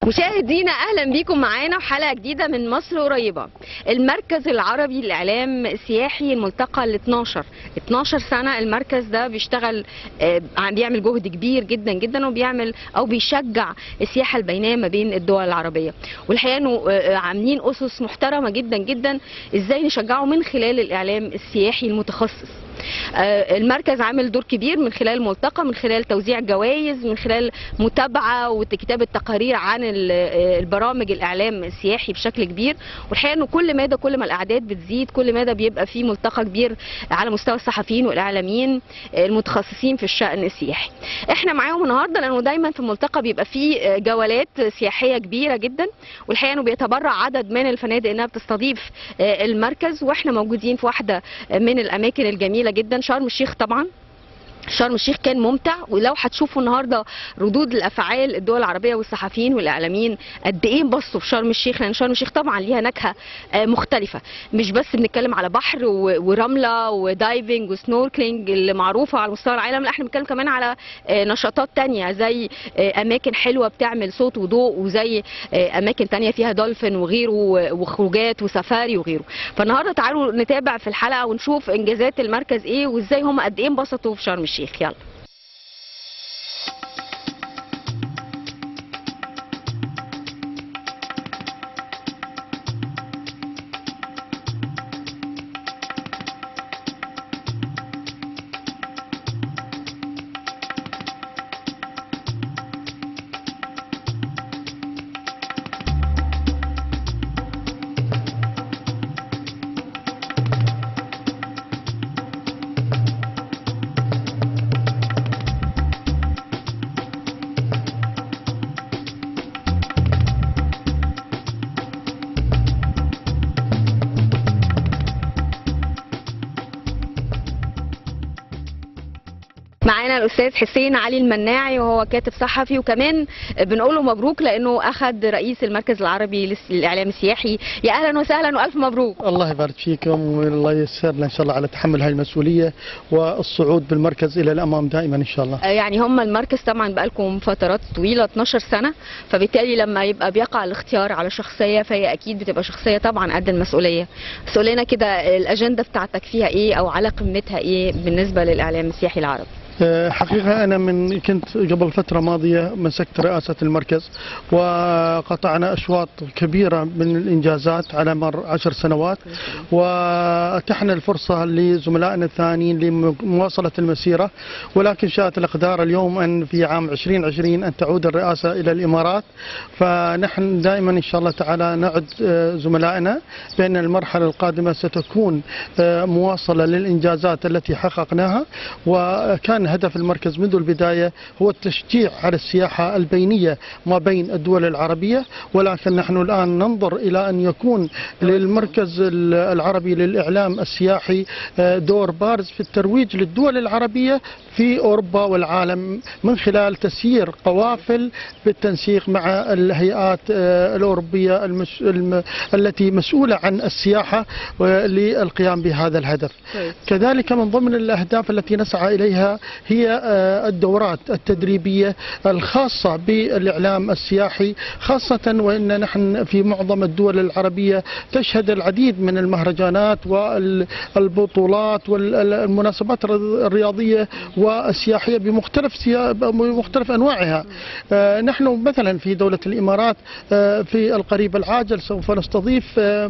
مشاهدينا اهلا بيكم معانا في حلقه جديده من مصر قريبه المركز العربي للاعلام السياحي الملتقى ال 12 12 سنه المركز ده بيشتغل آه، بيعمل جهد كبير جدا جدا وبيعمل او بيشجع السياحه البينيه ما بين الدول العربيه والحقيقه انه آه، عاملين اسس محترمه جدا جدا ازاي نشجعه من خلال الاعلام السياحي المتخصص آه، المركز عامل دور كبير من خلال الملتقى من خلال توزيع جوائز من خلال متابعه وكتابه تقارير عن ال- آه، البرامج الاعلام السياحي بشكل كبير والحقيقه انه كل مدى كل ما الاعداد بتزيد كل مدى بيبقى في ملتقى كبير على مستوى الصحفيين والاعلاميين آه، المتخصصين في الشان السياحي احنا معاهم النهارده لانه دايما في الملتقى بيبقى فيه آه، جولات سياحيه كبيره جدا والحقيقه انه بيتبرع عدد من الفنادق انها بتستضيف آه، المركز واحنا موجودين في واحده من الاماكن الجميله جدا شرم الشيخ طبعا شرم الشيخ كان ممتع ولو هتشوفوا النهارده ردود الافعال الدول العربيه والصحفيين والاعلاميين قد ايه انبسطوا في شرم الشيخ لان شرم الشيخ طبعا ليها نكهه آه، مختلفه مش بس بنتكلم على بحر و- ورمله ودايفنج وسنوركلينج اللي معروفه على مستوى العالم لا احنا بنتكلم كمان على آه، نشاطات تانية زي آه، اماكن حلوه بتعمل صوت وضوء وزي آه، اماكن تانية فيها دولفين وغيره و- وخروجات وسفاري وغيره فالنهارده تعالوا نتابع في الحلقه ونشوف انجازات المركز ايه وازاي هم قد ايه انبسطوا في شرم الشيخ يلا معانا الاستاذ حسين علي المناعي وهو كاتب صحفي وكمان بنقول له مبروك لانه اخذ رئيس المركز العربي للس- للاعلام السياحي يا اهلا وسهلا والف مبروك الله يبارك فيكم والله ييسرنا ان شاء الله على تحمل هاي المسؤوليه والصعود بالمركز الى الامام دائما ان شاء الله. آه، يعني هم المركز طبعا بقالكم فترات طويله 12 سنه فبالتالي لما يبقى بيقع الاختيار على شخصيه فهي اكيد بتبقى شخصيه طبعا قد المسؤوليه بس قول لنا كده الاجنده بتاعتك فيها ايه او على قمتها ايه بالنسبه للاعلام السياحي العربي أه، حقيقه انا من كنت قبل فتره ماضيه مسكت رئاسه المركز وقطعنا اشواط كبيره من الانجازات على مر عشر سنوات واتحنا الفرصه لزملائنا الثانيين لمواصله المسيره ولكن شاءت الاقدار اليوم ان في عام 2020 ان تعود الرئاسه الى الامارات فنحن دائما ان شاء الله تعالى نعد أه، زملائنا بان المرحله القادمه ستكون أه، مواصله للانجازات التي حققناها وكان هدف المركز منذ البدايه هو التشجيع على السياحه البينيه ما بين الدول العربيه ولكن نحن الان ننظر الى ان يكون للمركز العربي للاعلام السياحي آه، دور بارز في الترويج للدول العربيه في اوروبا والعالم من خلال تسيير قوافل بالتنسيق مع الهيئات آه، الاوروبيه المس... الم... التي مسؤوله عن السياحه آه، للقيام بهذا الهدف. كذلك من ضمن الأهداف التي نسعى إليها هي آه، الدورات التدريبية الخاصة بالإعلام السياحي خاصة وأن نحن في معظم الدول العربية تشهد العديد من المهرجانات والبطولات والمناسبات الرياضية والسياحية بمختلف سيا... بمختلف أنواعها آه، نحن مثلا في دولة الإمارات آه، في القريب العاجل سوف نستضيف آه،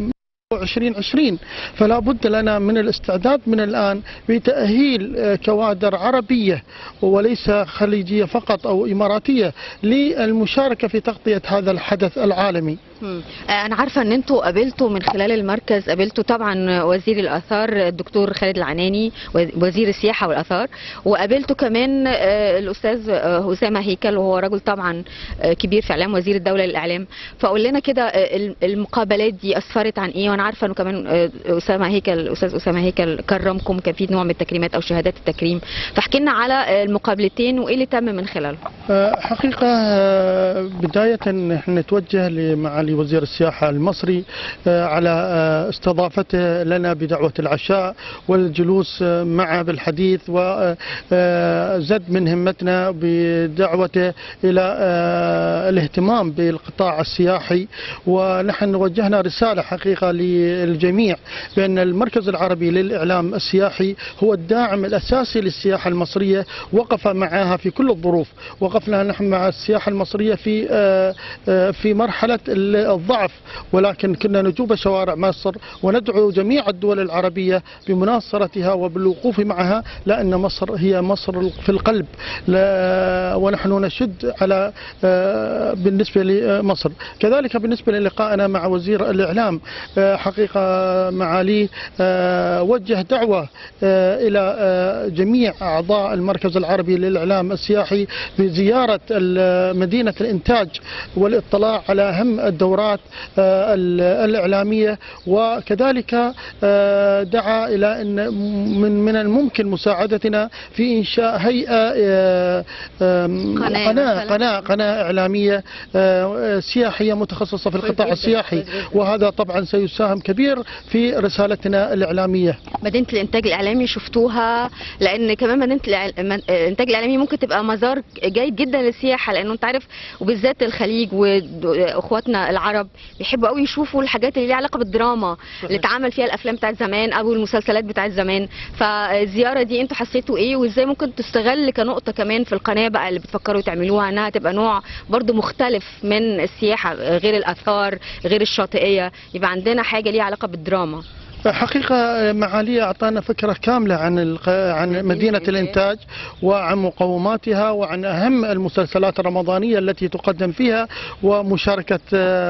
2020 فلا بد لنا من الاستعداد من الآن بتأهيل آه، كوادر عربية وليس خليجية فقط أو إماراتية للمشاركة في تغطية هذا الحدث العالمي مم. آه، انا عارفه ان انتوا قابلتوا من خلال المركز قابلتوا طبعا وزير الاثار الدكتور خالد العناني وزير السياحه والاثار وقابلتوا كمان آه، الاستاذ آه، اسامه هيكل وهو رجل طبعا آه، كبير في اعلام وزير الدوله للاعلام فقول لنا كده آه، الم- المقابلات دي اسفرت عن ايه وانا عارفه انه كمان آه، اسامه هيكل الاستاذ اسامه هيكل كرمكم كان في نوع من التكريمات او شهادات التكريم فاحكي لنا على آه، المقابلتين وايه اللي تم من خلالهم آه، حقيقة آه، بداية نحن نتوجه لمعالي وزير السياحة المصري آه، على آه، استضافته لنا بدعوة العشاء والجلوس آه، معه بالحديث وزد من همتنا بدعوته إلى آه، الاهتمام بالقطاع السياحي ونحن وجهنا رسالة حقيقة للجميع بأن المركز العربي للإعلام السياحي هو الداعم الأساسي للسياحة المصرية وقف معها في كل الظروف وقفنا نحن مع السياحة المصرية في آه، آه، في مرحلة الضعف ولكن كنا نجوب شوارع مصر وندعو جميع الدول العربية بمناصرتها وبالوقوف معها لأن مصر هي مصر في القلب لا- ونحن نشد على آه، بالنسبة لمصر كذلك بالنسبة للقائنا مع وزير الإعلام آه، حقيقة معاليه آه، وجه دعوة آه، إلى آه، جميع أعضاء المركز العربي للإعلام السياحي بزيارة ال- مدينة الإنتاج والاطلاع على أهم الدورات آه، ال- الإعلامية وكذلك آه، دعا إلى أن من من الممكن مساعدتنا في إنشاء هيئة آه، آم، قناة قناة مثلاً. قناة قناة إعلامية آه، سياحية متخصصة في القطاع جداً، السياحي كويس جداً. وهذا طبعا سيساهم كبير في رسالتنا الإعلامية مدينه الانتاج الاعلامي شفتوها لان كمان مدينه الإع- من- الانتاج الاعلامي ممكن تبقى مزار جيد جدا للسياحه لانه انت عارف وبالذات الخليج واخواتنا العرب بيحبوا قوي يشوفوا الحاجات اللي ليها علاقه بالدراما اللي اتعمل فيها الافلام بتاعت زمان او المسلسلات بتاعت زمان فالزياره دي انتوا حسيتوا ايه وازاي ممكن تستغل كنقطه كمان في القناه بقى اللي بتفكروا تعملوها انها تبقى نوع برضو مختلف من السياحه غير الاثار غير الشاطئيه يبقى عندنا حاجه ليها علاقه بالدراما حقيقة معالية أعطانا فكرة كاملة عن الق... عن مدينة الإنتاج وعن مقوماتها وعن أهم المسلسلات الرمضانية التي تقدم فيها ومشاركة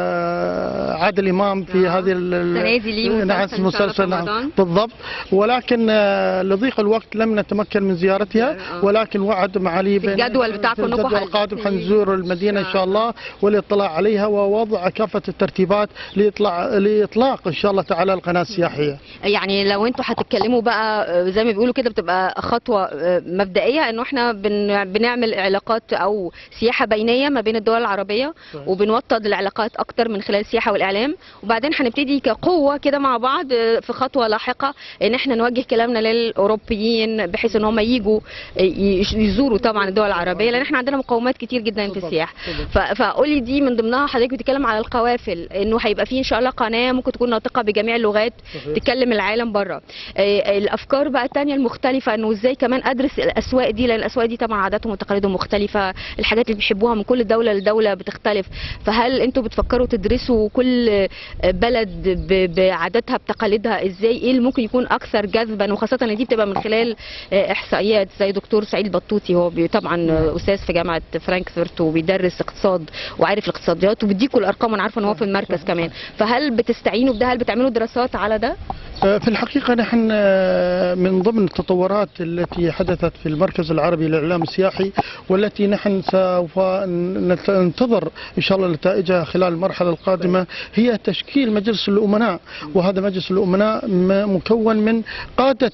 آه، عادل إمام في نعم. هذه ال- ال- السنة دي ليه مسلسل نعم إن شاء الله مسلسل في نعم رمضان. بالضبط ولكن آه، لضيق الوقت لم نتمكن من زيارتها آه. ولكن وعد معالي في بأن- الجدول بتاعكم في إنكم الجدول هت- القادم حنزور المدينة إن آه. شاء الله والاطلاع عليها ووضع كافة الترتيبات لإطلاع لإطلاق إن شاء الله تعالى القناة السياحية يعني لو انتوا هتتكلموا بقى آه، زي ما بيقولوا كده بتبقى خطوه آه، مبدئيه انه احنا بن- بنعمل علاقات او سياحه بينيه ما بين الدول العربيه صحيح. وبنوطد العلاقات اكتر من خلال السياحه والاعلام وبعدين هنبتدي كقوه كده مع بعض آه، في خطوه لاحقه ان احنا نوجه كلامنا للاوروبيين بحيث ان هم يجوا آه، يش- يزوروا طبعا الدول العربيه لان احنا عندنا مقومات كتير جدا في بالضبط. السياحه بالضبط. ف- فقولي دي من ضمنها حضرتك بتتكلم على القوافل انه هيبقى في ان شاء الله قناه ممكن تكون ناطقه بجميع اللغات صحيح. تكلم العالم بره آه، الافكار بقى التانية المختلفه انه ازاي كمان ادرس الاسواق دي لان الاسواق دي طبعا عاداتهم وتقاليدهم مختلفه الحاجات اللي بيحبوها من كل دوله لدوله بتختلف فهل انتوا بتفكروا تدرسوا كل آه، بلد ب- بعاداتها بتقاليدها ازاي ايه اللي ممكن يكون اكثر جذبا وخاصه ان دي بتبقى من خلال آه، احصائيات زي دكتور سعيد بطوطي هو بي- طبعا آه، استاذ في جامعه فرانكفورت وبيدرس اقتصاد وعارف الاقتصاديات وبيديكوا الارقام انا عارفه ان هو في المركز كمان فهل بتستعينوا بده هل بتعملوا دراسات على ده آه، في الحقيقة نحن آه، من ضمن التطورات التي حدثت في المركز العربي للإعلام السياحي والتي نحن سوف نت- ننتظر إن شاء الله نتائجها خلال المرحلة القادمة هي تشكيل مجلس الأمناء وهذا مجلس الأمناء م- مكون من قادة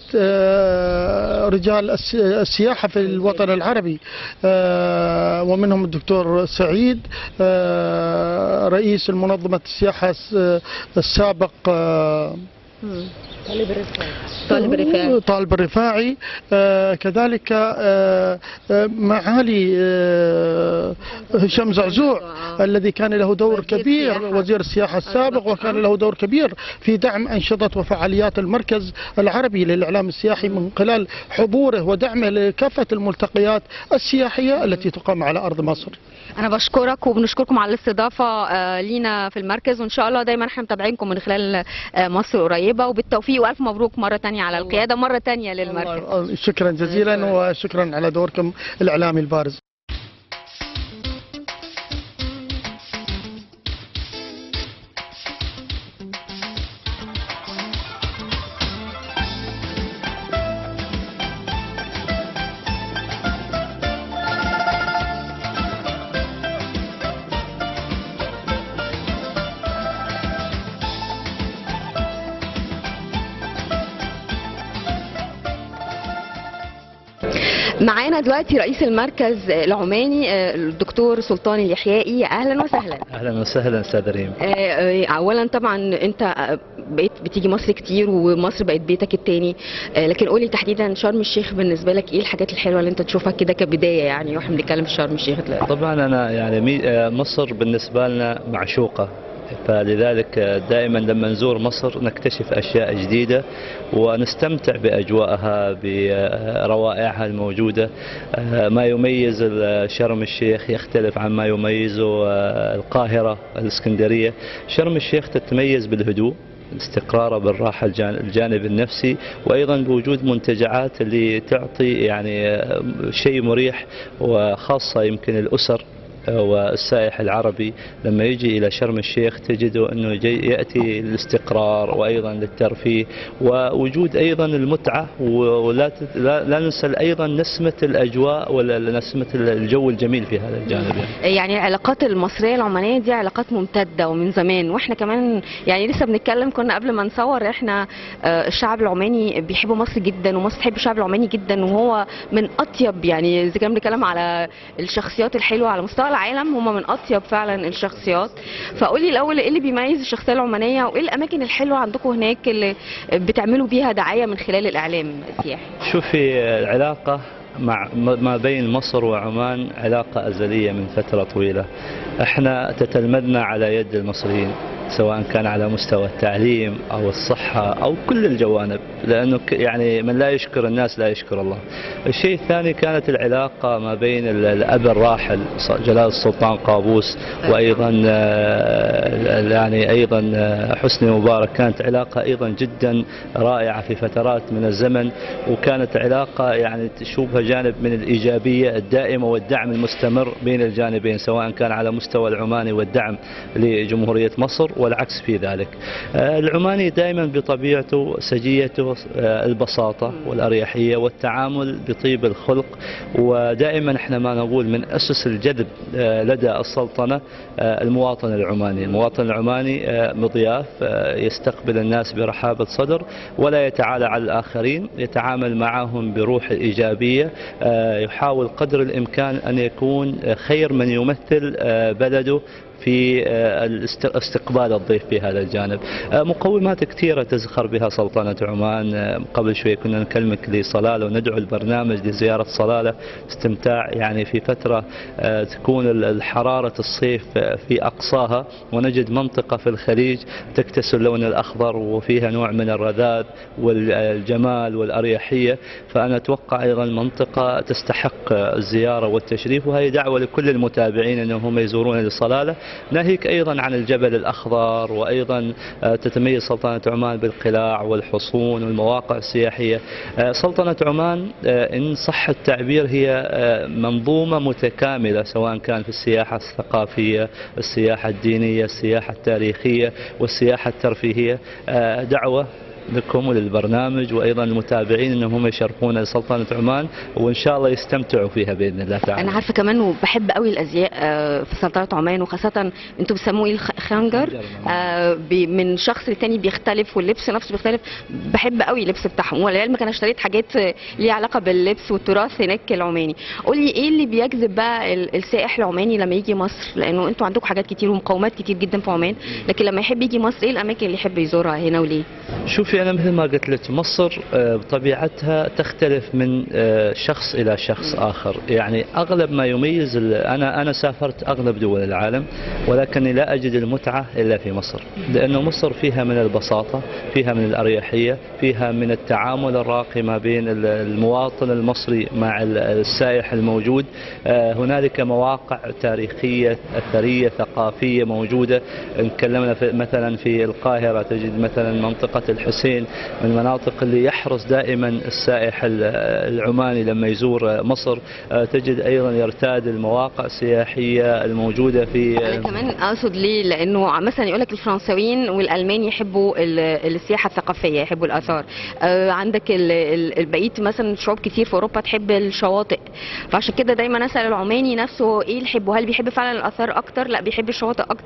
آه، رجال الس- السياحة في الوطن العربي آه، ومنهم الدكتور سعيد آه، رئيس المنظمة السياحة الس- السابق آه، طالب الرفاعي طالب الرفاعي آه كذلك آه آه معالي آه هشام زعزوع آه. الذي كان له دور وزير كبير السياحة. وزير السياحة السابق بالضبط. وكان له دور كبير في دعم أنشطة وفعاليات المركز العربي للإعلام السياحي من خلال حضوره ودعمه لكافة الملتقيات السياحية التي تقام على أرض مصر انا بشكرك وبنشكركم على الاستضافه آه، لينا في المركز وان شاء الله دايما احنا متابعينكم من خلال آه، مصر قريبه وبالتوفيق والف مبروك مره تانية على القياده مره تانية للمركز الله- شكرا جزيلا شكراً. وشكرا على دوركم الإعلامي البارز معانا دلوقتي رئيس المركز العماني آه، الدكتور سلطان اليحيائي اهلا وسهلا اهلا وسهلا استاذ ريم آه، آه، اولا طبعا انت آه، بقيت بتيجي مصر كتير ومصر بقت بيتك التاني آه، لكن قولي تحديدا شرم الشيخ بالنسبه لك ايه الحاجات الحلوه اللي انت تشوفها كده كبدايه يعني واحنا بنتكلم في شرم الشيخ دلوقتي طبعا انا يعني مي- آه، مصر بالنسبه لنا معشوقه فلذلك آه، دائما لما نزور مصر نكتشف اشياء جديده ونستمتع باجواءها بروائعها الموجوده آه، ما يميز ال- شرم الشيخ يختلف عن ما يميزه آه، القاهره الاسكندريه شرم الشيخ تتميز بالهدوء استقراره بالراحة الجان- الجانب النفسي وأيضا بوجود منتجعات اللي تعطي يعني آه، شيء مريح وخاصة يمكن الأسر آه، والسائح العربي لما يجي إلى شرم الشيخ تجده أنه جي يأتي للاستقرار وأيضا للترفيه ووجود أيضا المتعة ولا تت- لا, لا ننسى أيضا نسمة الأجواء ولا نسمة الجو الجميل في هذا الجانب يعني. يعني العلاقات المصريه العمانيه دي علاقات ممتده ومن زمان واحنا كمان يعني لسه بنتكلم كنا قبل ما نصور احنا آه، الشعب العماني بيحب مصر جدا ومصر تحب الشعب العماني جدا وهو من اطيب يعني اذا كنا بنتكلم على الشخصيات الحلوه على مستوى العالم هم من اطيب فعلا الشخصيات فقولي الاول ايه اللي بيميز الشخصيه العمانيه وايه الاماكن الحلوه عندكم هناك اللي بتعملوا بيها دعايه من خلال الاعلام السياحي شوفي العلاقة مع ما بين مصر وعمان علاقة أزلية من فترة طويلة احنا تتلمذنا على يد المصريين سواء كان على مستوى التعليم أو الصحة أو كل الجوانب لأنه ك- يعني من لا يشكر الناس لا يشكر الله الشيء الثاني كانت العلاقة ما بين ال- الأب الراحل ص- جلال السلطان قابوس وأيضا آه، يعني أيضا آه، حسني مبارك كانت علاقة أيضا جدا رائعة في فترات من الزمن وكانت علاقة يعني تشوبها جانب من الإيجابية الدائمة والدعم المستمر بين الجانبين سواء كان على مستوى العماني والدعم لجمهورية مصر والعكس في ذلك آه، العماني دائما بطبيعته سجيته آه، البساطة والأريحية والتعامل بطيب الخلق ودائما احنا ما نقول من أسس الجذب آه، لدى السلطنة آه، المواطن العماني المواطن العماني آه، مضياف آه، يستقبل الناس برحابة صدر ولا يتعالى على الآخرين يتعامل معهم بروح الإيجابية آه، يحاول قدر الإمكان أن يكون آه، خير من يمثل آه، بلده في آه، الاست- استقبال الضيف في هذا الجانب آه، مقومات كثيرة تزخر بها سلطنة عمان آه، قبل شوي كنا نكلمك لصلالة وندعو البرنامج لزيارة صلالة استمتاع يعني في فترة آه، تكون ال- الحرارة الصيف آه، في أقصاها ونجد منطقة في الخليج تكتسي اللون الأخضر وفيها نوع من الرذاذ والجمال والأريحية فأنا أتوقع أيضا منطقة تستحق آه، الزيارة والتشريف وهي دعوة لكل المتابعين أنهم يزورون لصلالة ناهيك أيضا عن الجبل الأخضر وأيضا آه، تتميز سلطنة عمان بالقلاع والحصون والمواقع السياحية آه، سلطنة عمان آه، إن صح التعبير هي آه، منظومة متكاملة سواء كان في السياحة الثقافية السياحة الدينية السياحة التاريخية والسياحة الترفيهية آه، دعوة لكم وللبرنامج وايضا المتابعين انهم يشرفون سلطنه عمان وان شاء الله يستمتعوا فيها باذن الله تعالى. انا عارفه كمان وبحب قوي الازياء آه، في سلطنه عمان وخاصه انتوا بتسموه ايه الخ- خنجر آه، بي- من شخص للتاني بيختلف واللبس نفسه بيختلف بحب قوي اللبس بتاعهم ولعلمك انا اشتريت حاجات آه، ليها علاقه باللبس والتراث هناك العماني قولي ايه اللي بيجذب بقى ال- السائح العماني لما يجي مصر لانه انتوا عندكم حاجات كتير ومقومات كتير جدا في عمان لكن لما يحب يجي مصر ايه الاماكن اللي يحب يزورها هنا وليه شوفي انا مثل ما قلت لك مصر آه، بطبيعتها تختلف من آه، شخص الى شخص اخر يعني اغلب ما يميز ال- انا انا سافرت اغلب دول العالم ولكني لا اجد المتعه الا في مصر لانه مصر فيها من البساطه فيها من الاريحيه فيها من التعامل الراقي ما بين ال- المواطن المصري مع ال- السائح الموجود آه، هنالك مواقع تاريخيه اثريه ثقافيه موجوده ان تكلمنا في مثلا في القاهره تجد مثلا منطقه الحسين من المناطق اللي يحرص دائما السائح ال- العماني لما يزور مصر آه، تجد ايضا يرتاد المواقع السياحيه الموجوده في انا كمان اقصد ليه لانه مثلا يقول لك الفرنساويين والالمان يحبوا ال- السياحه الثقافيه يحبوا الاثار آه، عندك ال- ال- البقيه مثلا شعوب كتير في اوروبا تحب الشواطئ فعشان كده دايما اسال العماني نفسه ايه اللي يحبه هل بيحب فعلا الاثار اكتر لا بيحب الشواطئ اكتر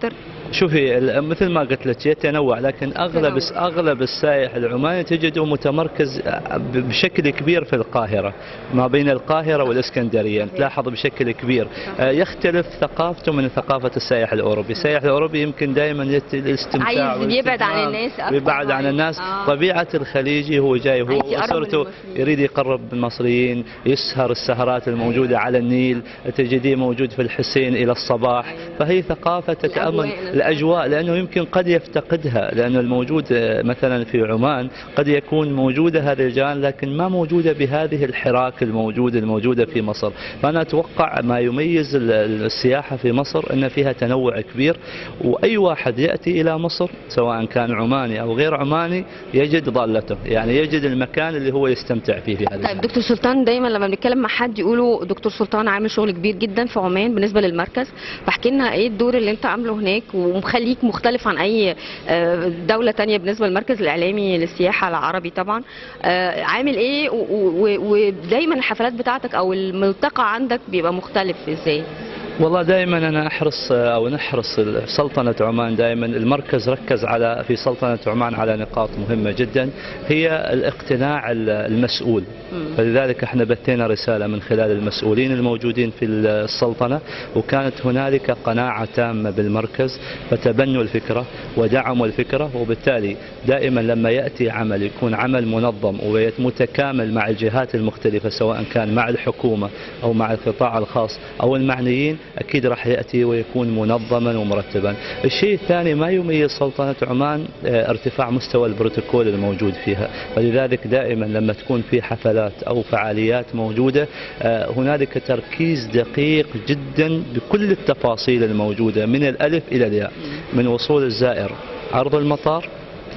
شوفي ال- مثل ما قلت لك يتنوع لكن اغلب تنوع. اغلب السائح العماني تجده متمركز ب- بشكل كبير في القاهره ما بين القاهره والاسكندريه تلاحظ بشكل كبير آه، يختلف ثقافته من ثقافه السائح الاوروبي، السائح الاوروبي يمكن دائما يت- الاستمتاع عايز يبعد عن والاستجمام، الناس أكتر ويبعد عن طبعاً. الناس آه. طبيعه الخليجي هو جاي هو عايز يقرب من واسرته المصريين. يريد يقرب من المصريين يسهر السهرات الموجوده على النيل تجديه موجود في الحسين الى الصباح فهي ثقافه تتامل الأجواء نفسها. الاجواء لانه يمكن قد يفتقدها لانه الموجود آه، مثلا في عمان قد يكون موجوده هذه الجان لكن ما موجوده بهذه الحراك الموجوده الموجوده في مصر فانا اتوقع ما يميز ال- ال- السياحه في مصر ان فيها تنوع كبير واي واحد ياتي الى مصر سواء كان عماني او غير عماني يجد ضالته يعني يجد المكان اللي هو يستمتع فيه في هذا طيب المكان. دكتور سلطان دايما لما بنتكلم مع حد يقولوا دكتور سلطان عامل شغل كبير جدا في عمان بالنسبه للمركز فاحكي لنا ايه الدور اللي انت عامله هناك ومخليك مختلف عن اي آه، دوله تانية بالنسبه للمركز الاعلامي للسياحه العربي طبعا آه، عامل ايه و- و- ودايما الحفلات بتاعتك او الملتقى عندك بيبقى مختلف ازاي والله دائما انا احرص او نحرص سلطنه عمان دائما المركز ركز على في سلطنه عمان على نقاط مهمه جدا هي الاقتناع المسؤول مم. فلذلك احنا بثينا رساله من خلال المسؤولين الموجودين في السلطنه وكانت هنالك قناعه تامه بالمركز فتبنوا الفكره ودعموا الفكره وبالتالي دائما لما ياتي عمل يكون عمل منظم ومتكامل مع الجهات المختلفه سواء كان مع الحكومه او مع القطاع الخاص او المعنيين اكيد راح ياتي ويكون منظما ومرتبا. الشيء الثاني ما يميز سلطنه عمان آه، ارتفاع مستوى البروتوكول الموجود فيها، فلذلك دائما لما تكون في حفلات او فعاليات موجوده آه، هنالك تركيز دقيق جدا بكل التفاصيل الموجوده من الالف الى الياء من وصول الزائر عرض المطار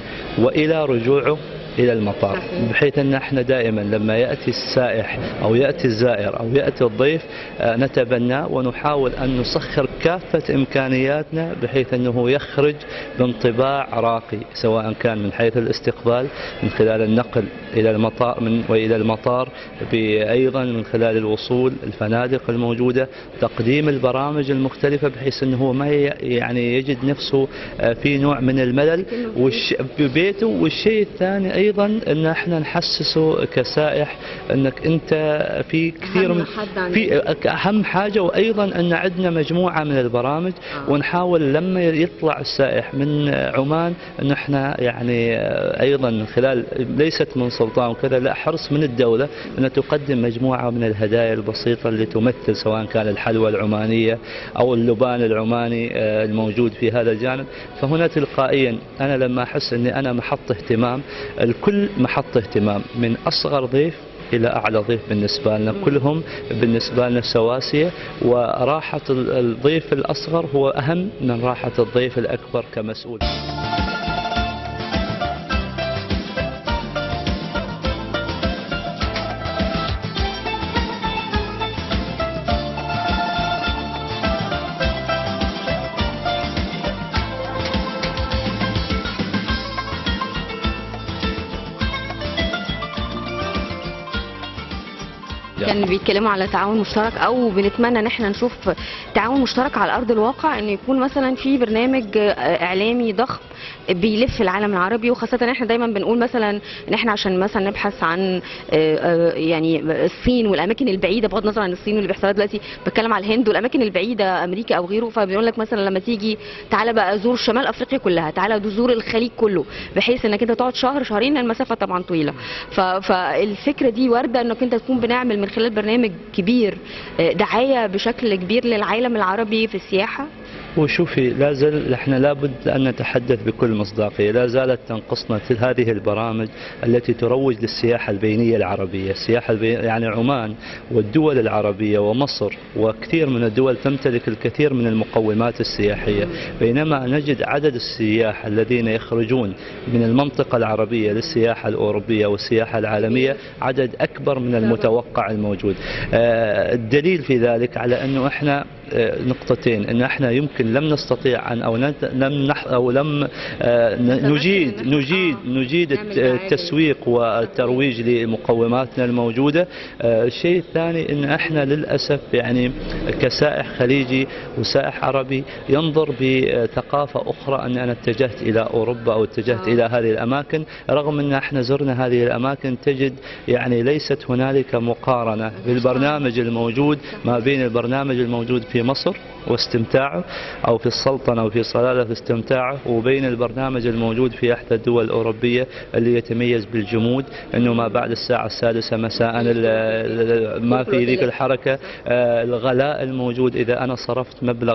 والى رجوعه الى المطار صحيح. بحيث ان احنا دائما لما ياتي السائح او ياتي الزائر او ياتي الضيف آه، نتبناه ونحاول ان نسخر كافه امكانياتنا بحيث انه يخرج بانطباع راقي سواء كان من حيث الاستقبال من خلال النقل الى المطار من والى المطار ايضا من خلال الوصول الفنادق الموجوده تقديم البرامج المختلفه بحيث انه هو ما ي- يعني يجد نفسه آه، في نوع من الملل والش... ببيته والشيء الثاني ايضا ان احنا نحسسه كسائح انك انت في كثير أهم من حد عندك. في اهم حاجه وايضا ان عندنا مجموعه من البرامج آه. ونحاول لما يطلع السائح من عمان ان احنا يعني ايضا من خلال ليست من سلطان وكذا لا حرص من الدوله ان تقدم مجموعه من الهدايا البسيطه اللي تمثل سواء كان الحلوى العمانيه او اللبان العماني آه، الموجود في هذا الجانب فهنا تلقائيا انا لما احس اني انا محط اهتمام الكل محط اهتمام من اصغر ضيف الى اعلى ضيف بالنسبه لنا كلهم بالنسبه لنا سواسيه وراحه ال- الضيف الاصغر هو اهم من راحه الضيف الاكبر كمسؤول كان بيتكلموا على تعاون مشترك او بنتمنى ان احنا نشوف تعاون مشترك على ارض الواقع ان يكون مثلا في برنامج آه، اعلامي ضخم بيلف العالم العربي وخاصه ان احنا دايما بنقول مثلا ان احنا عشان مثلا نبحث عن آه، آه، يعني الصين والاماكن البعيده بغض النظر عن الصين واللي بيحصل دلوقتي بتكلم على الهند والاماكن البعيده امريكا او غيره فبيقول لك مثلا لما تيجي تعالى بقى زور شمال افريقيا كلها تعالى زور الخليج كله بحيث انك انت تقعد شهر شهرين لأن المسافه طبعا طويله ف- فالفكره دي وارده انك انت تكون بنعمل من خلال برنامج كبير آه، دعايه بشكل كبير للعالم العربي في السياحه وشوفي لا زال احنا لابد ان نتحدث بكل مصداقيه، لا زالت تنقصنا تل- هذه البرامج التي تروج للسياحه البينيه العربيه، السياحه البي... يعني عمان والدول العربيه ومصر وكثير من الدول تمتلك الكثير من المقومات السياحيه، بينما نجد عدد السياح الذين يخرجون من المنطقه العربيه للسياحه الاوروبيه والسياحه العالميه عدد اكبر من المتوقع الموجود. آه، الدليل في ذلك على انه احنا آه، نقطتين ان احنا يمكن لم نستطيع ان او نت- لم نح او لم آه، ن- نجيد إن- نجيد آه، نجيد نعمل الت- دعاية التسويق والترويج لمقوماتنا الموجوده آه، الشيء الثاني ان احنا للاسف يعني كسائح خليجي وسائح عربي ينظر بثقافه اخرى ان انا اتجهت الى اوروبا او اتجهت آه. الى هذه الاماكن رغم ان احنا زرنا هذه الاماكن تجد يعني ليست هنالك مقارنه بالبرنامج الموجود ما بين البرنامج الموجود في مصر واستمتاعه او في السلطنه وفي صلاله في استمتاعه وبين البرنامج الموجود في احدى الدول الاوروبيه اللي يتميز بالجمود انه ما بعد الساعه السادسه مساء ال- ال- ما في ذيك الحركه آه، الغلاء الموجود اذا انا صرفت مبلغ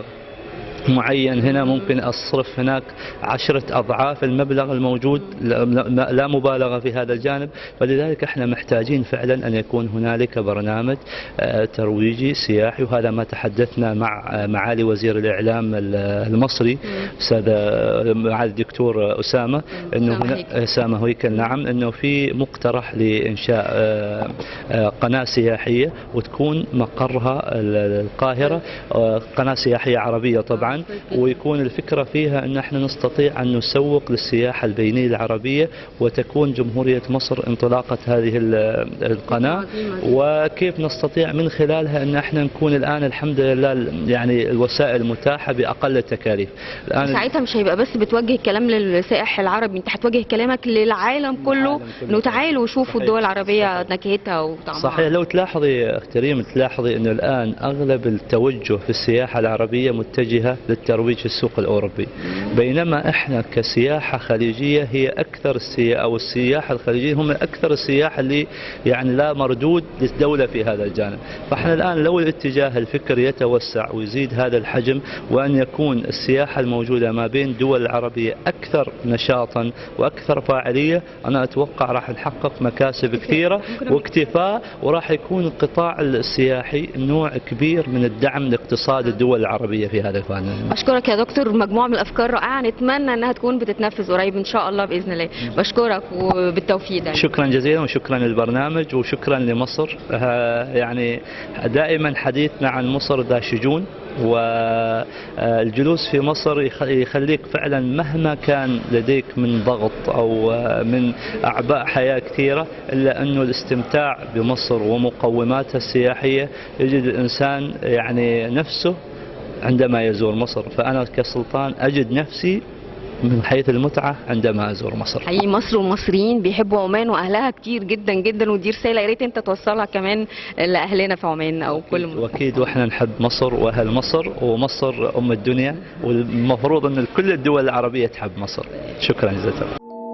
معين هنا ممكن أصرف هناك عشرة أضعاف المبلغ الموجود لا- لا لا مبالغة في هذا الجانب فلذلك احنا محتاجين فعلا أن يكون هنالك برنامج آه، ترويجي سياحي وهذا ما تحدثنا مع آه، معالي وزير الإعلام ال- المصري أستاذ آه، معالي الدكتور أسامة أنه أسامة هنا- هيكل. أسامة هيكل نعم أنه في مقترح لإنشاء آه، آه، قناة سياحية وتكون مقرها ال- القاهرة آه، قناة سياحية عربية طبعا ويكون الفكرة فيها أن احنا نستطيع أن نسوق للسياحة البينية العربية وتكون جمهورية مصر انطلاقة هذه ال- القناة وكيف نستطيع من خلالها أن احنا نكون الآن الحمد لله يعني الوسائل متاحة بأقل التكاليف الآن ساعتها مش هيبقى بس بتوجه الكلام للسائح العربي انت هتوجه كلامك للعالم كله للعالم كله. انه تعالوا شوفوا صحيح. الدول العربيه نكهتها وطعمها صحيح لو تلاحظي يا أخت ريم تلاحظي انه الان اغلب التوجه في السياحه العربيه متجهه للترويج في السوق الاوروبي بينما احنا كسياحه خليجيه هي اكثر السياحه او السياحه الخليجيه هم اكثر السياحه اللي يعني لا مردود للدوله في هذا الجانب فاحنا الان لو الاتجاه الفكري يتوسع ويزيد هذا الحجم وان يكون السياحه الموجوده ما بين الدول العربيه اكثر نشاطا واكثر فاعليه انا اتوقع راح نحقق مكاسب كثيره واكتفاء وراح يكون القطاع السياحي نوع كبير من الدعم لاقتصاد الدول العربية في هذا الفن بشكرك يا دكتور مجموعه من الافكار رائعه نتمنى انها تكون بتتنفذ قريب ان شاء الله باذن الله بشكرك وبالتوفيق دايما شكرا جزيلا وشكرا للبرنامج وشكرا لمصر آه، يعني دائما حديثنا عن مصر ذا شجون والجلوس في مصر يخ- يخليك فعلا مهما كان لديك من ضغط او آه، من اعباء حياه كثيره الا انه الاستمتاع بمصر ومقوماتها السياحيه يجد الانسان يعني نفسه عندما يزور مصر فانا كسلطان اجد نفسي من حيث المتعه عندما ازور مصر حقيقي مصر والمصريين بيحبوا عمان واهلها كتير جدا جدا ودي رساله يا ريت انت توصلها كمان لاهلنا في عمان او كل م- واكيد واحنا نحب مصر واهل مصر ومصر ام الدنيا والمفروض ان كل الدول العربيه تحب مصر شكرا جزيلا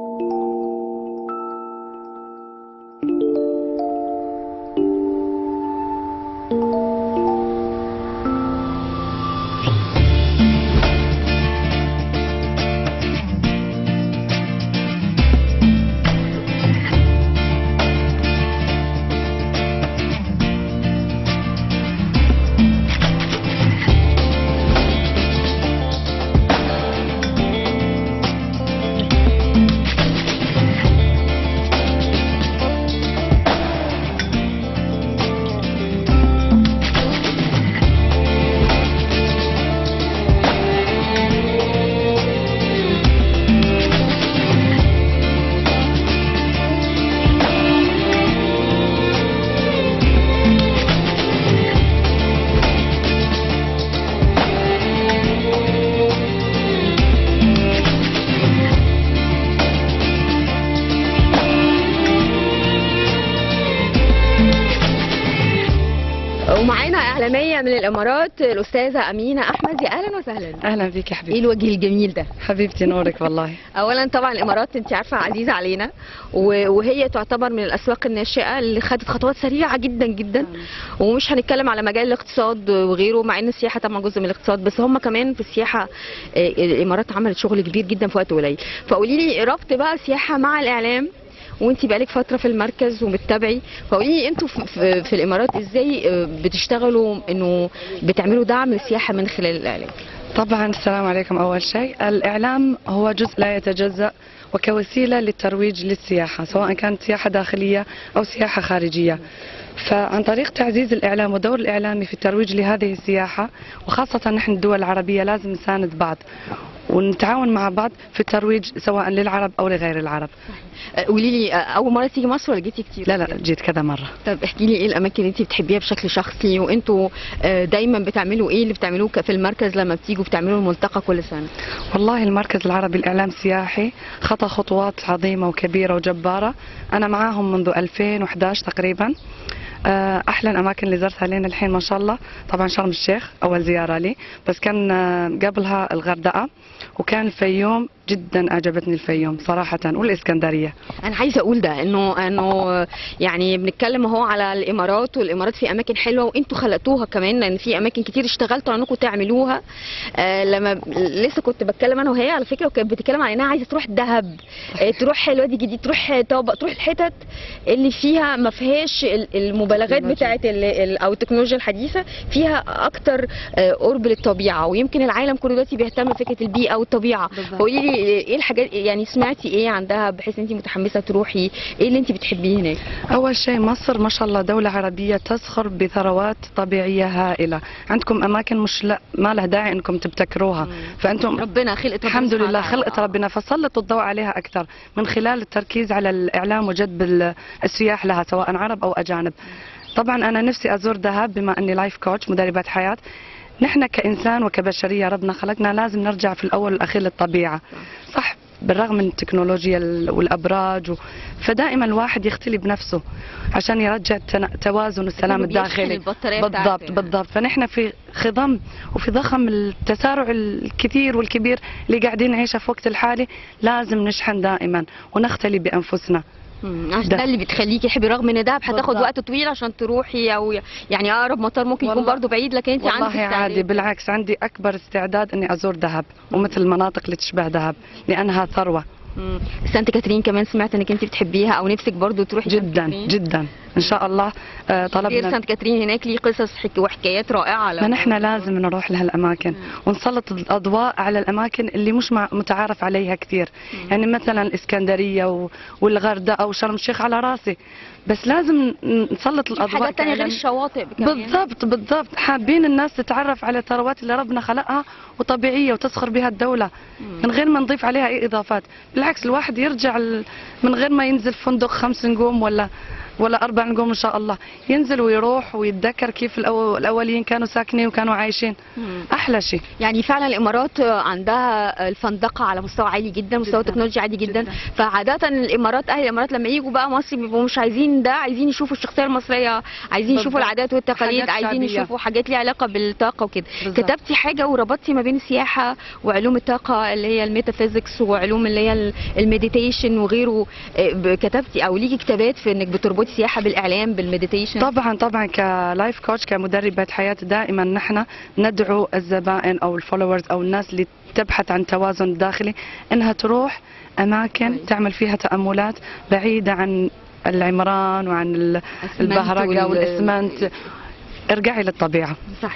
ومعانا اعلاميه من الامارات الاستاذه امينه احمد يا اهلا وسهلا اهلا بيك يا ايه حبيبتي الوجه الجميل ده حبيبتي نورك والله اولا طبعا الامارات انت عارفه عزيزه علينا و- وهي تعتبر من الاسواق الناشئه اللي خدت خطوات سريعه جدا جدا ومش هنتكلم على مجال الاقتصاد وغيره مع ان السياحه طبعا جزء من الاقتصاد بس هم كمان في السياحه آه، الامارات عملت شغل كبير جدا في وقت قليل فقولي لي ربط بقى السياحه مع الاعلام وانت بقالك فتره في المركز وبتتابعي فقولي لي انتوا في, في, في الامارات ازاي آه، بتشتغلوا انه بتعملوا دعم للسياحه من خلال الاعلام طبعا السلام عليكم اول شيء الاعلام هو جزء لا يتجزا وكوسيلة للترويج للسياحة سواء كانت سياحة داخلية أو سياحة خارجية فعن طريق تعزيز الإعلام والدور الإعلامي في الترويج لهذه السياحة وخاصة نحن الدول العربية لازم نساند بعض ونتعاون مع بعض في الترويج سواء للعرب أو لغير العرب آه، قولي لي آه، اول مره تيجي مصر ولا جيتي كتير لا لا جيت كذا مرة طب احكي لي ايه الاماكن اللي انت بتحبيها بشكل شخصي وانتوا آه، دايما بتعملوا ايه اللي بتعملوه ك- في المركز لما بتيجوا بتعملوا الملتقى كل سنه والله المركز العربي الإعلام السياحي خطى خطوات عظيمة وكبيرة وجبارة أنا معاهم منذ 2011 تقريبا آه، أحلى الأماكن اللي زرتها لين الحين ما شاء الله طبعا شرم الشيخ أول زيارة لي بس كان آه، قبلها الغردقة وكان الفيوم جدا أعجبتني الفيوم صراحة والإسكندرية انا عايزه اقول ده انه انه يعني بنتكلم اهو على الامارات والامارات في اماكن حلوه وانتوا خلقتوها كمان لان في اماكن كتير اشتغلتوا انكم تعملوها آه لما لسه كنت بتكلم انا وهي على فكره وكانت بتتكلم على انها عايزه تروح دهب آه تروح الوادي الجديد تروح طابق تروح الحتت اللي فيها ما فيهاش ال- المبالغات تكنولوجيا. بتاعه ال- ال- او التكنولوجيا الحديثه فيها اكتر آه، قرب للطبيعه ويمكن العالم كله دلوقتي بيهتم بفكره البيئه والطبيعه بالظبط. قولي لي ايه الحاجات يعني سمعتي ايه عندها بحيث انت متحمسه تروحي ايه اللي انت بتحبيه هناك أول شيء مصر ما شاء الله دولة عربية تزخر بثروات طبيعية هائلة عندكم أماكن مش لا ما لها داعي أنكم تبتكروها فأنتم ربنا خلقت ربنا الحمد سبحانه لله وتعالى. خلقت ربنا فسلطوا الضوء عليها أكثر من خلال التركيز على الإعلام وجذب ال- السياح لها سواء عرب أو أجانب طبعا أنا نفسي أزور دهب بما أني لايف كوتش مدربة حياة نحن كإنسان وكبشرية ربنا خلقنا لازم نرجع في الأول والأخير للطبيعة صح بالرغم من التكنولوجيا ال- والأبراج و... فدائما الواحد يختلي بنفسه عشان يرجع التنا- توازن السلام لكنه بيشحن الداخلي البطارية بالضبط بتاعته يعني. بالضبط فنحن في خضم وفي ضخم التسارع الكثير والكبير اللي قاعدين نعيشه في وقت الحالي لازم نشحن دائما ونختلي بانفسنا مم، عشان ده. ده اللي بتخليكي تحبي رغم ان دهب هتاخد بالضبط. وقت طويل عشان تروحي او يعني اقرب مطار ممكن يكون والله- برضو بعيد لكن انت عندك والله استعداد. عادي بالعكس عندي اكبر استعداد اني ازور دهب ومثل المناطق اللي تشبه دهب لانها ثروه مم. سانت كاترين كمان سمعت انك انت بتحبيها او نفسك برضو تروحي سانت جدا كاترين. جدا ان شاء الله آه، غير طلبنا سانت كاترين هناك ليه قصص حك... وحكايات رائعه ما نحن لازم نروح لهالاماكن ونسلط الاضواء على الاماكن اللي مش مع- متعارف عليها كثير يعني مثلا الاسكندريه و- والغردقه وشرم الشيخ على راسي بس لازم ن- نسلط في الاضواء حاجات تانية غير كإعلام. الشواطئ كمان. بالضبط بالضبط حابين الناس تتعرف على الثروات اللي ربنا خلقها وطبيعيه وتسخر بها الدوله من غير ما نضيف عليها اي اضافات بالعكس الواحد يرجع ال- من غير ما ينزل فندق خمس نجوم ولا ولا اربع نجوم ان شاء الله ينزل ويروح ويتذكر كيف الأو- الاوليين كانوا ساكنين وكانوا عايشين مم. احلى شيء يعني فعلا الامارات عندها الفندقه على مستوى عالي جدا مستوى جداً. تكنولوجيا عالي جدا, جداً. فعاده الامارات اهل الامارات لما يجوا بقى مصر بيبقوا مش عايزين ده عايزين يشوفوا الشخصيه المصريه عايزين يشوفوا بالضبط. العادات والتقاليد حاجات عايزين شعبية. يشوفوا حاجات ليها علاقه بالطاقه وكده بالضبط. كتبتي حاجه وربطتي ما بين السياحه وعلوم الطاقه اللي هي الميتافيزيكس وعلوم اللي هي المديتيشن وغيره آه، ب- كتبتي او ليكي كتابات في انك بتربطي السياحه بالاعلام بالمديتيشن طبعا طبعا كلايف كوتش كمدربة حياة دائما نحن ندعو الزبائن او الفولورز او الناس اللي تبحث عن توازن داخلي انها تروح اماكن كويس. تعمل فيها تاملات بعيدة عن العمران وعن ال- البهرجة وال- والاسمنت ارجعي للطبيعة صح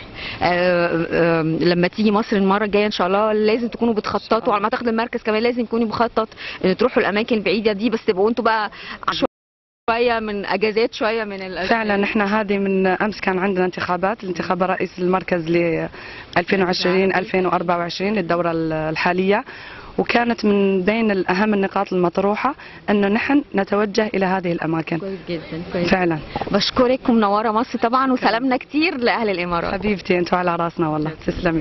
آه آه لما تيجي مصر المره الجايه ان شاء الله لازم تكونوا بتخططوا على ما اعتقد المركز كمان لازم يكون مخطط ان تروحوا الاماكن البعيده دي بس تبقوا انتوا بقى شويه من اجازات شويه من ال فعلا احنا هذه من امس كان عندنا انتخابات الانتخاب رئيس المركز ل 2020 2024 للدوره الحاليه وكانت من بين الاهم النقاط المطروحه انه نحن نتوجه الى هذه الاماكن كويس جدا كويس فعلا بشكرك ومنوره مصر طبعا وسلامنا كتير لاهل الامارات حبيبتي انتوا على راسنا والله تسلمي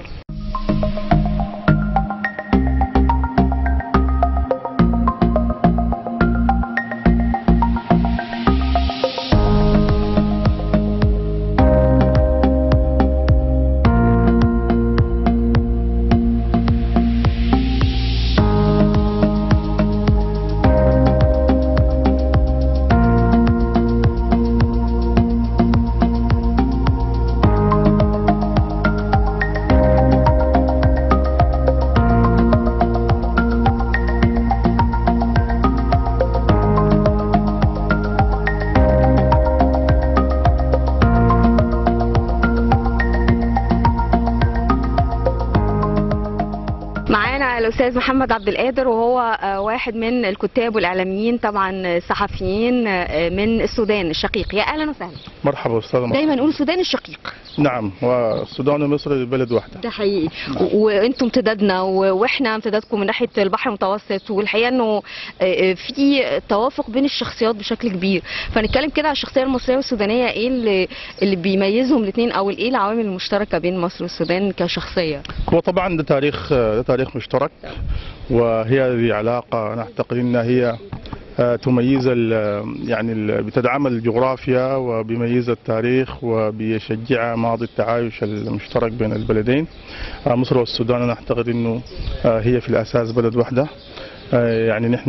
معانا الاستاذ محمد عبد القادر وهو آه، واحد من الكتاب والاعلاميين طبعا الصحفيين آه، من السودان الشقيق يا اهلا وسهلا مرحبا استاذ مرحبا. دايما نقول السودان الشقيق نعم والسودان ومصر بلد واحده ده حقيقي و- وانتم امتدادنا و- واحنا امتدادكم من ناحيه البحر المتوسط والحقيقه انه آه، آه، في توافق بين الشخصيات بشكل كبير فنتكلم كده على الشخصيه المصريه والسودانيه ايه اللي اللي بيميزهم الاثنين او ايه العوامل المشتركه بين مصر والسودان كشخصيه هو طبعا ده تاريخ ده تاريخ مشترك وهي هذه علاقه انا اعتقد انها هي آه، تميز ال- يعني ال- بتدعم الجغرافيا وبيميز التاريخ وبيشجع ماضي التعايش المشترك بين البلدين آه، مصر والسودان انا اعتقد انه آه، هي في الاساس بلد واحده آه، يعني نحن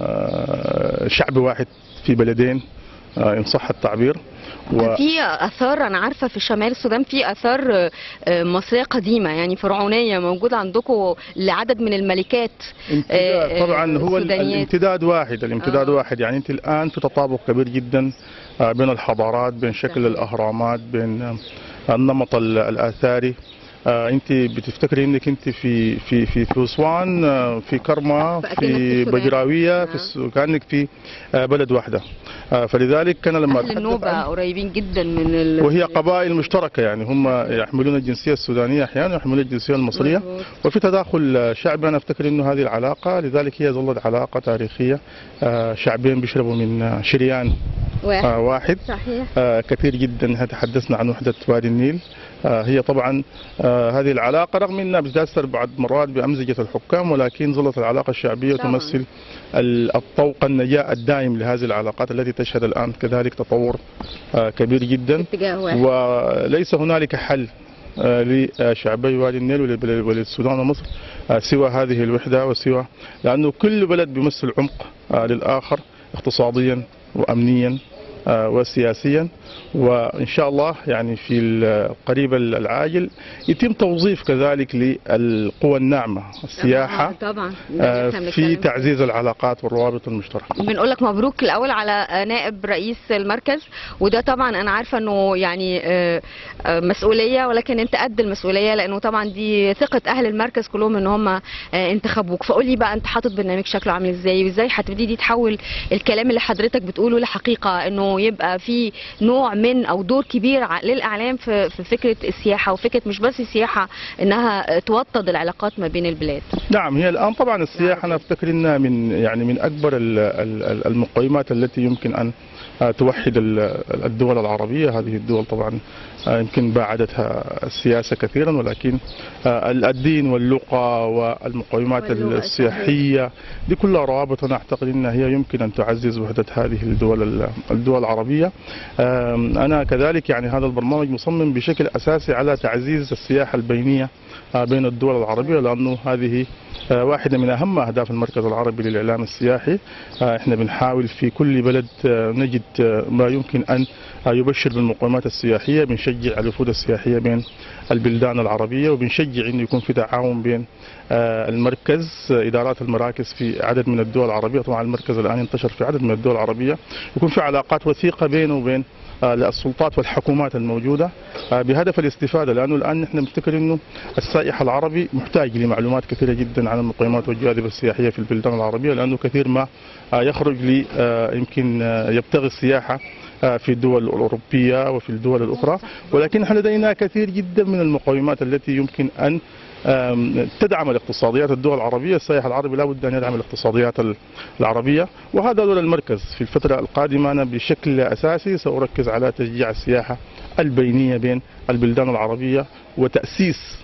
آه، شعب واحد في بلدين آه، ان صح التعبير و- في اثار انا عارفه في شمال السودان في اثار آه، آه، مصريه قديمه يعني فرعونيه موجوده عندكم لعدد من الملكات امتداد آه، طبعا هو ال- السودانيات. الامتداد واحد الامتداد آه. واحد يعني انت الان في تطابق كبير جدا آه، بين الحضارات بين شكل صحيح. الاهرامات بين آه، النمط ال- الاثاري آه، انت بتفتكري انك انت في في في في اسوان آه، في كرما فأكنك في في السودان. بجراويه في آه. الس- كانك في آه، بلد واحده آه، فلذلك كان لما اهل أتحدث النوبه عن- قريبين جدا من ال... وهي قبائل مشتركه يعني هم يحملون الجنسيه السودانيه احيانا ويحملون الجنسيه المصريه مظبوط. وفي تداخل شعبي انا افتكر انه هذه العلاقه لذلك هي ظلت علاقه تاريخيه آه، شعبين بيشربوا من آه، شريان واحد آه، واحد صحيح آه، كثير جدا احنا تحدثنا عن وحده وادي النيل آه، هي طبعا آه، هذه العلاقه رغم انها بتتاثر بعض مرات بامزجه الحكام ولكن ظلت العلاقه الشعبيه طبعاً. تمثل ال- الطوق النجاة الدائم لهذه العلاقات التي تشهد الان كذلك تطور آه، كبير جدا اتجاه واحد وليس هنالك حل آه، لشعبي وادي النيل ولل- وللسودان ومصر آه، سوى هذه الوحدة وسوى لأنه كل بلد بيمثل عمق آه، للآخر اقتصاديا وأمنيا آه، وسياسيا وإن شاء الله يعني في القريب العاجل يتم توظيف كذلك للقوى الناعمة السياحة آه، طبعا آه، إحنا في بنتكلم تعزيز العلاقات والروابط المشتركة بنقول لك مبروك الاول على نائب رئيس المركز وده طبعا انا عارفه انه يعني آه، آه، مسؤوليه ولكن انت قد المسؤوليه لانه طبعا دي ثقه اهل المركز كلهم ان هم آه، انتخبوك فقول لي بقى انت حاطط برنامج شكله عامل ازاي وازاي هتبتدي تحول الكلام اللي حضرتك بتقوله لحقيقه انه يبقى في نوع من او دور كبير ع- للاعلام في في فكره السياحه وفكره مش بس السياحه انها آه، توطد العلاقات ما بين البلاد نعم هي الان طبعا السياحه انا افتكر انها من يعني من اكبر ال- ال- المقومات التي يمكن ان آه، توحد ال- الدول العربيه هذه الدول طبعا آه، يمكن باعدتها السياسه كثيرا ولكن آه، الدين واللغه والمقومات واللغة، السياحيه دي كلها روابط انا اعتقد انها هي يمكن ان تعزز وحده هذه الدول ال- الدول العربيه آم، انا كذلك يعني هذا البرنامج مصمم بشكل اساسي على تعزيز السياحه البينيه آه، بين الدول العربيه لانه هذه آه، واحدة من أهم أهداف المركز العربي للإعلام السياحي آه، إحنا بنحاول في كل بلد آه، نجد آه، ما يمكن أن آه، يبشر بالمقومات السياحية بنشجع الوفود السياحية بين البلدان العربية وبنشجع أنه يكون في تعاون بين آه، المركز آه، إدارات المراكز في عدد من الدول العربية طبعا المركز الآن انتشر في عدد من الدول العربية يكون في علاقات وثيقة بينه وبين آه، السلطات والحكومات الموجودة آه، بهدف الاستفادة لأنه الآن نحن نفتكر أنه السائح العربي محتاج لمعلومات كثيرة جدا عن المقيمات والجاذبة السياحية في البلدان العربية لأنه كثير ما آه، يخرج لي آه، يمكن آه، يبتغي السياحة آه، في الدول الأوروبية وفي الدول الأخرى ولكن نحن لدينا كثير جدا من المقومات التي يمكن أن آم، تدعم الاقتصاديات الدول العربية السائح العربي لا بد أن يدعم الاقتصاديات ال- العربية وهذا دور المركز في الفترة القادمة أنا بشكل أساسي سأركز على تشجيع السياحة البينية بين البلدان العربية وتأسيس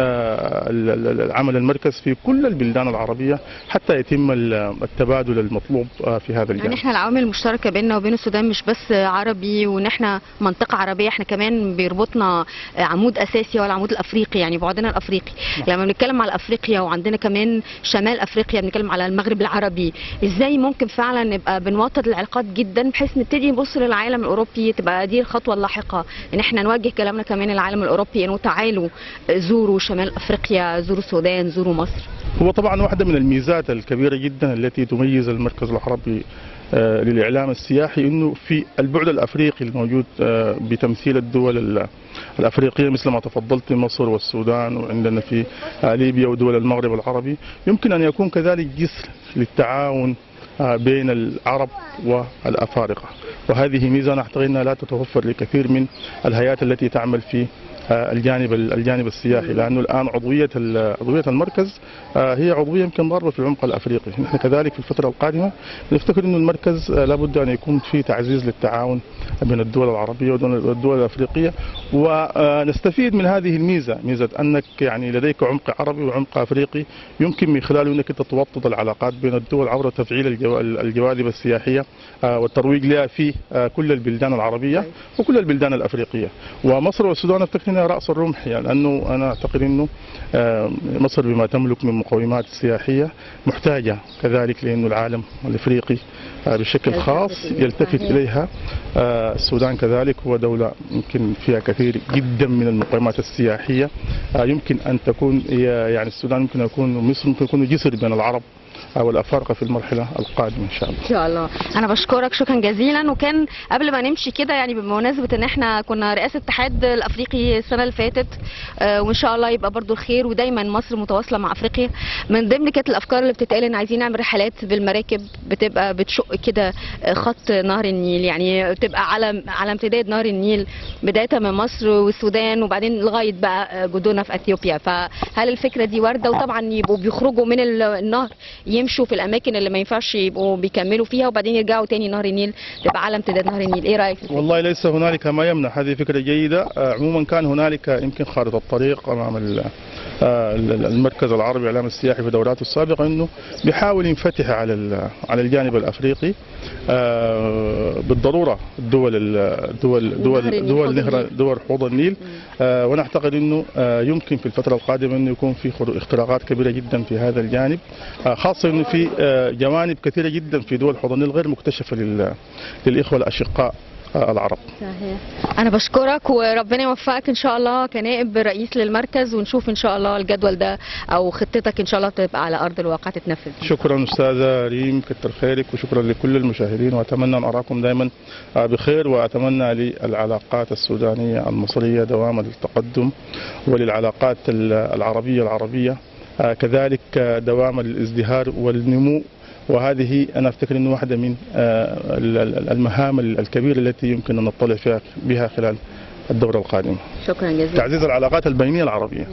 آه، ال- ال- العمل المركز في كل البلدان العربية حتى يتم ال- التبادل المطلوب آه، في هذا يعني الجانب احنا العوامل المشتركه بيننا وبين السودان مش بس عربي وان احنا منطقه عربيه احنا كمان بيربطنا عمود اساسي هو العمود الافريقي يعني بعدنا الافريقي لما بنتكلم على افريقيا وعندنا كمان شمال افريقيا بنتكلم على المغرب العربي ازاي ممكن فعلا نبقى بنوطد العلاقات جدا بحيث نبتدي نبص للعالم الاوروبي تبقى دي الخطوه اللاحقه ان احنا نوجه كلامنا كمان العالم الاوروبي انه تعالوا زوروا شمال افريقيا زوروا السودان زوروا مصر هو طبعا واحدة من الميزات الكبيرة جدا التي تميز المركز العربي آه، للإعلام السياحي أنه في البعد الأفريقي الموجود آه، بتمثيل الدول ال- الأفريقية مثل ما تفضلت مصر والسودان وعندنا في آه، ليبيا ودول المغرب العربي يمكن أن يكون كذلك جسر للتعاون آه، بين العرب والأفارقة وهذه ميزة أنا أعتقد أنها لا تتوفر لكثير من الهيئات التي تعمل في آه، الجانب الجانب السياحي لانه الان عضويه ال- عضويه المركز آه، هي عضويه يمكن ضاربه في العمق الافريقي، نحن كذلك في الفتره القادمه نفتكر انه المركز آه، لابد ان يكون في تعزيز للتعاون بين الدول العربيه والدول الافريقيه ونستفيد من هذه الميزه، ميزه انك يعني لديك عمق عربي وعمق افريقي يمكن من خلاله انك انت توطد العلاقات بين الدول عبر تفعيل الجو- الجواذب السياحيه آه، والترويج لها في آه، كل البلدان العربيه وكل البلدان الافريقيه ومصر والسودان افتكر انها راس الرمح يعني لانه انا اعتقد انه آه، مصر بما تملك من مقومات سياحيه محتاجه كذلك لانه العالم الافريقي آه، بشكل خاص يلتفت اليها آه، السودان كذلك هو دوله يمكن فيها كثير جدا من المقومات السياحيه آه، يمكن ان تكون هي- يعني السودان يمكن يكون مصر ممكن يكون جسر بين العرب او الافارقه في المرحله القادمه ان شاء الله ان شاء الله انا بشكرك شكرا جزيلا وكان قبل ما نمشي كده يعني بمناسبه ان احنا كنا رئاسه الاتحاد الافريقي السنه اللي فاتت آه، وان شاء الله يبقى برضو الخير ودايما مصر متواصله مع افريقيا من ضمن كانت الافكار اللي بتتقال ان عايزين نعمل رحلات بالمراكب بتبقى بتشق كده آه، خط نهر النيل يعني بتبقى على على امتداد نهر النيل بدايه من مصر والسودان وبعدين لغايه بقى آه، جدودنا في اثيوبيا فهل الفكره دي وارده وطبعا يبقوا بيخرجوا من ال- النهر يمشوا في الاماكن اللي ما ينفعش يبقوا بيكملوا فيها وبعدين يرجعوا تاني نهر النيل تبقى على امتداد نهر النيل ايه رايك في الفكرة؟ والله ليس هنالك ما يمنع هذه فكرة جيدة آه، عموما كان هنالك يمكن خارطة الطريق أمام ال- آه، ال- المركز العربي للإعلام السياحي في دوراته السابقة أنه بيحاول ينفتح على ال- على الجانب الأفريقي آه، بالضرورة الدول ال- الدول نهر دول النيل، دول حوض نهر النيل. دول حوض النيل آه، وانا اعتقد انه آه، يمكن في الفتره القادمه انه يكون في خر- اختراقات كبيره جدا في هذا الجانب آه، خاصه انه في آه، جوانب كثيره جدا في دول حوض النيل غير مكتشفه لل- للاخوه الاشقاء آه، العرب صحيح انا بشكرك وربنا يوفقك ان شاء الله كنائب رئيس للمركز ونشوف ان شاء الله الجدول ده او خطتك ان شاء الله تبقى على ارض الواقع تتنفذ شكرا استاذه ريم كتر خيرك وشكرا لكل المشاهدين واتمنى ان اراكم دائما آه، بخير واتمنى للعلاقات السودانيه المصريه دوام التقدم وللعلاقات ال- العربيه العربيه آه، كذلك آه، دوام الازدهار والنمو وهذه انا افتكر انه واحده من آه، ال- ال- المهام الكبيره التي يمكن ان نطلع فيها بها خلال الدوره القادمه شكرا جزيلا تعزيز العلاقات البينيه العربيه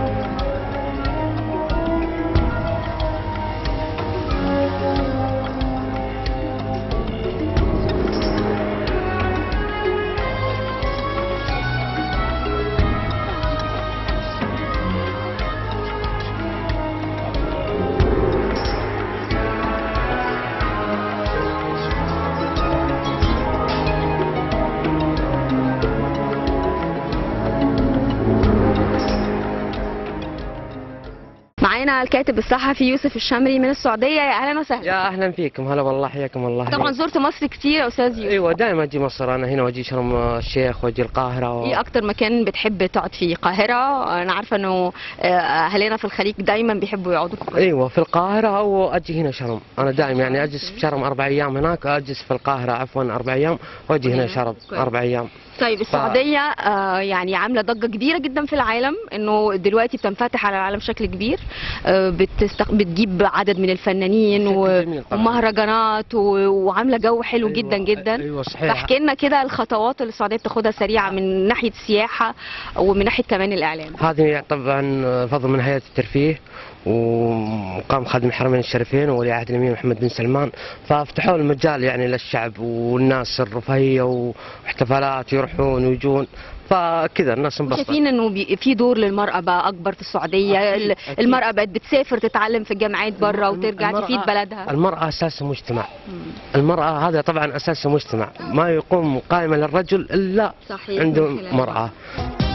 معانا الكاتب الصحفي يوسف الشمري من السعوديه يا اهلا وسهلا يا اهلا فيكم هلا والله حياكم الله طبعا زرت مصر كتير يا استاذ يوسف ايوه دائما اجي مصر انا هنا واجي شرم الشيخ واجي القاهره و... ايه اكتر مكان بتحب تقعد فيه القاهره انا عارفه انه آه، اهالينا في الخليج دايما بيحبوا يقعدوا في القاهره ايوه في القاهره او اجي هنا شرم انا دائما يعني اجلس في شرم اربع ايام هناك اجلس في القاهره عفوا اربع ايام واجي هنا شرم كويس. اربع ايام طيب السعوديه آه، يعني عامله ضجه كبيره جدا في العالم انه دلوقتي بتنفتح على العالم بشكل كبير آه، بتستق... بتجيب عدد من الفنانين و... بشكل جميل طبعاً. ومهرجانات و... وعامله جو حلو أيوة، جدا جدا ايوه صحيح فاحكي لنا كده الخطوات اللي السعوديه بتاخدها سريعه من ناحيه السياحه ومن ناحيه كمان الاعلام هذه طبعا فضل من هيئه الترفيه وقام خادم الحرمين الشريفين وولي عهد الامير محمد بن سلمان ففتحوا المجال يعني للشعب والناس الرفاهيه واحتفالات يروحون ويجون فكذا الناس انبسطت شايفين انه بي- في دور للمراه بقى اكبر في السعوديه أكيد، ال- أكيد. المراه بقت بتسافر تتعلم في الجامعات بره الم- وترجع المرأة- تفيد بلدها المرأة أساس المجتمع مم. المرأة هذا طبعا أساس المجتمع ما يقوم قائمة للرجل إلا صحيح عنده من خلال مرأة